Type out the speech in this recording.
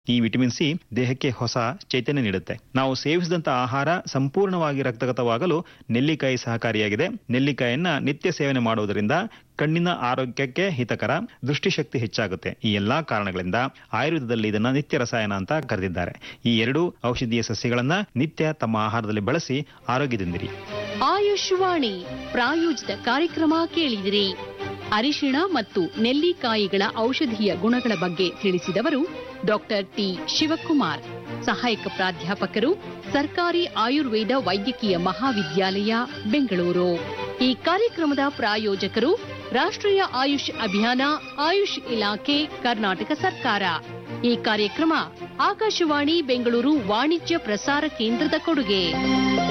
ಈ vitamin C ದೇಹಕ್ಕೆ ಹೊಸ ಚೈತನ್ಯ ನೀಡುತ್ತೆ ನಾವು ಸೇವಿಸಿದಂತ ಆಹಾರ ಸಂಪೂರ್ಣವಾಗಿ ರಕ್ತಗತವಾಗಲು ನೆಲ್ಲಿಕಾಯಿ ಸಹಕಾರಿಯಾಗಿದೆ ನೆಲ್ಲಿಕಾಯಿಯನ್ನ ನಿತ್ಯ ಸೇವನೆ ಮಾಡುವುದರಿಂದ ಕಣ್ಣಿನ ಆರೋಗ್ಯಕ್ಕೆ ಹಿತಕರ ದೃಷ್ಟಿಶಕ್ತಿ ಹೆಚ್ಚಾಗುತ್ತೆ ಈ ಎಲ್ಲಾ ಕಾರಣಗಳಿಂದ ಆಯುರ್ವೇದದಲ್ಲಿ ಇದನ್ನ ನಿತ್ಯ ರಸಾಯನ ಅಂತ ಕರೆದಿದ್ದಾರೆ ಈ ಎರಡೂ ಔಷಧೀಯ ಸಸ್ಯಗಳನ್ನ ನಿತ್ಯ ತಮ್ಮ ಆಹಾರದಲ್ಲಿ ಬಳಸಿ ಆರೋಗ್ಯದಿಂದಿರಿ ಆಯುಷ್ವಾಣಿ ಪ್ರಾಯೋಜಿತ ಕಾರ್ಯಕ್ರಮ ಕೇಳಿದಿರಿ ಅರಿಶಿಣ ಮತ್ತು ನೆಲ್ಲಿಕಾಯಿಗಳ ಔಷಧೀಯ ಗುಣಗಳ ಬಗ್ಗೆ ತಿಳಿಸಿದವರು ಡಾಕ್ಟರ್ ಟಿ ಶಿವಕುಮಾರ್ ಸಹಾಯಕ ಪ್ರಾಧ್ಯಾಪಕರು ಸರ್ಕಾರಿ ಆಯುರ್ವೇದ ವೈದ್ಯಕೀಯ ಮಹಾವಿದ್ಯಾಲಯ ಬೆಂಗಳೂರು ಈ ಕಾರ್ಯಕ್ರಮದ ಪ್ರಾಯೋಜಕರು ರಾಷ್ಟ್ರೀಯ ಆಯುಷ್ ಅಭಿಯಾನ ಆಯುಷ್ ಇಲಾಖೆ ಕರ್ನಾಟಕ ಸರ್ಕಾರ ಈ ಕಾರ್ಯಕ್ರಮ ಆಕಾಶವಾಣಿ ಬೆಂಗಳೂರು ವಾಣಿಜ್ಯ ಪ್ರಸಾರ ಕೇಂದ್ರದ ಕೊಡುಗೆ